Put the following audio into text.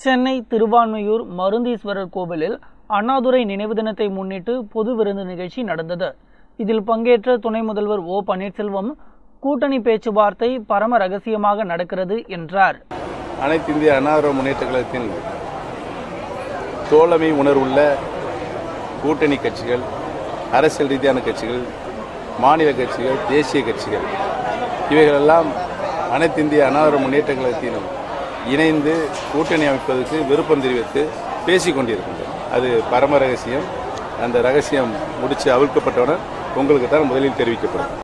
சென்னை திருவான்மையூர் மருந்தீஸ்வரர் கோவிலில் அண்ணாதுரை நினைவு தினத்தை முன்னிட்டு பொது விருந்து நிகழ்ச்சி நடந்தது இதில் பங்கேற்ற துணை முதல்வர் ஓ பன்னீர்செல்வம் கூட்டணி பேச்சுவார்த்தை பரம ரகசியமாக நடக்கிறது என்றார் அனைத்து இந்திய அன்னார முன்னேற்ற கழகத்தின் தோழமை உணர்வுள்ள கூட்டணி கட்சிகள் அரசியல் ரீதியான கட்சிகள் மாநில கட்சிகள் தேசிய கட்சிகள் இவைகளெல்லாம் அனைத்து இந்திய அன்னார முன்னேற்ற கழகத்திலும் இணைந்து கூட்டணி அமைப்பதற்கு விருப்பம் தெரிவித்து பேசிக் கொண்டிருக்கின்றோம் அது பரம ரகசியம் அந்த ரகசியம் முடிச்சு அவிழ்க்கப்பட்டவுடன் உங்களுக்கு தான் முதலில் தெரிவிக்கப்படும்